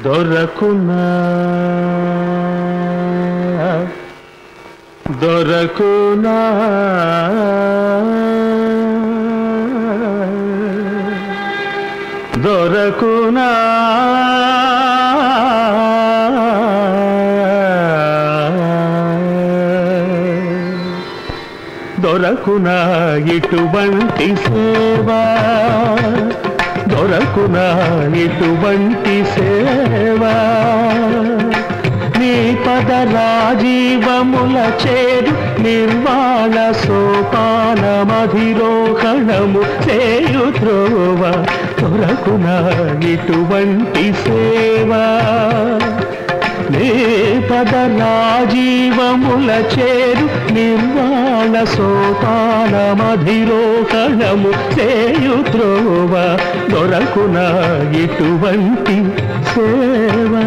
దొరకునా దొరకునా దొరకునా దొరకునా ఇటువంటి సేవా దొరకునా ఇటువంటి సేవా నీ పద రాజీవముల చేరు నిర్వాణ సోపాన మధిరోహణము చేయు త్రోవ దొరకునా ఇటువంటి సేవా నీ పద రాజీవముల చేరు నిర్వాణ సోపాన మధిరోహణము చేయు త్రోవ దొరకున ఇటువంటి సేవా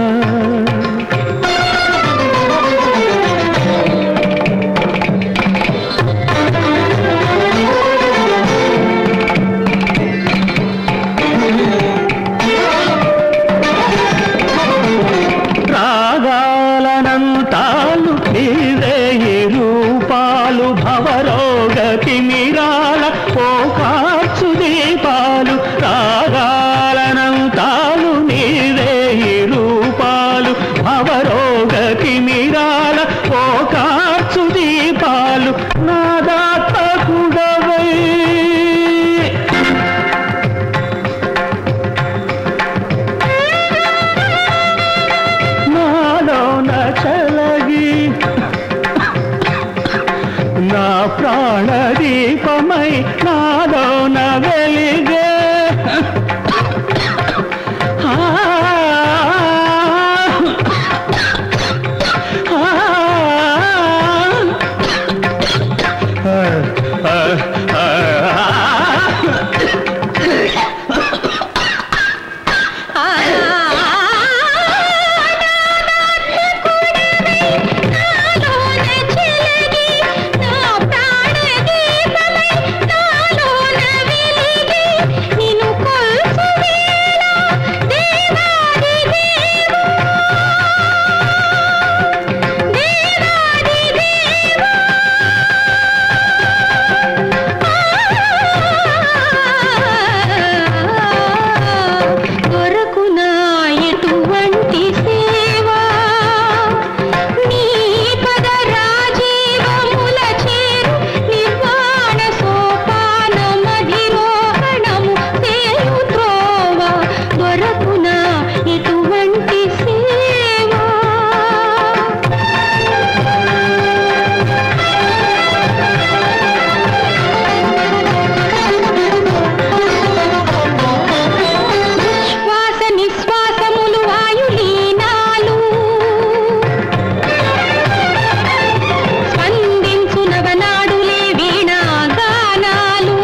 రాగాలనంతాలు నీవే ఈ రూపాలు భవరోగతి నిరాల ఓ కార్చు దీపాలు రాగాలనంతాలు నీవే ఈ రూపాలు భవరోగతి నిరాల ఓ కార్చు దీపాలు నాదాత్మకుడవై నాలోన చలగి నా ప్రాణ దీపమై నాలోన వెలిగే ఆ, ఆ, ఆ, ఆ, దొరకునా ఎటువంటి సేవా నీ పద రాజీవముల చేరు నిర్వాణ సోపాన మధిరోహణము చేయు త్రోవ దొరకునా ఎటువంటి సేవా శ్వాస నిశ్వాసములు వాయులీనాలు స్పందించు నవనాడులే వీణాగానాలు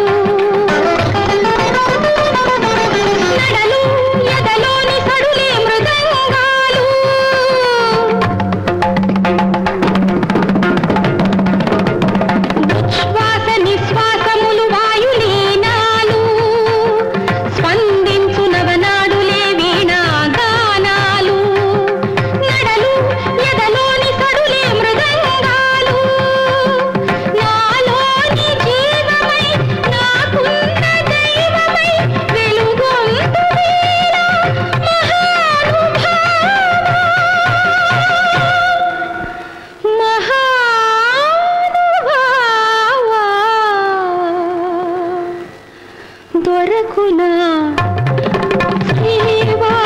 నడలు ఎదలోని సడులే మృదంగాలు శ్వాస నిశ్వాసములు వాయులీనాలు స్పందించు నవనాడులే వీణాగానాలు నడలు ఎదలోని సడులే మృదంగాలు నాలోని జీవమై నాకున్న దైవమై వెలుగొందు వేళ మహానుభావా దొరకునా సేవా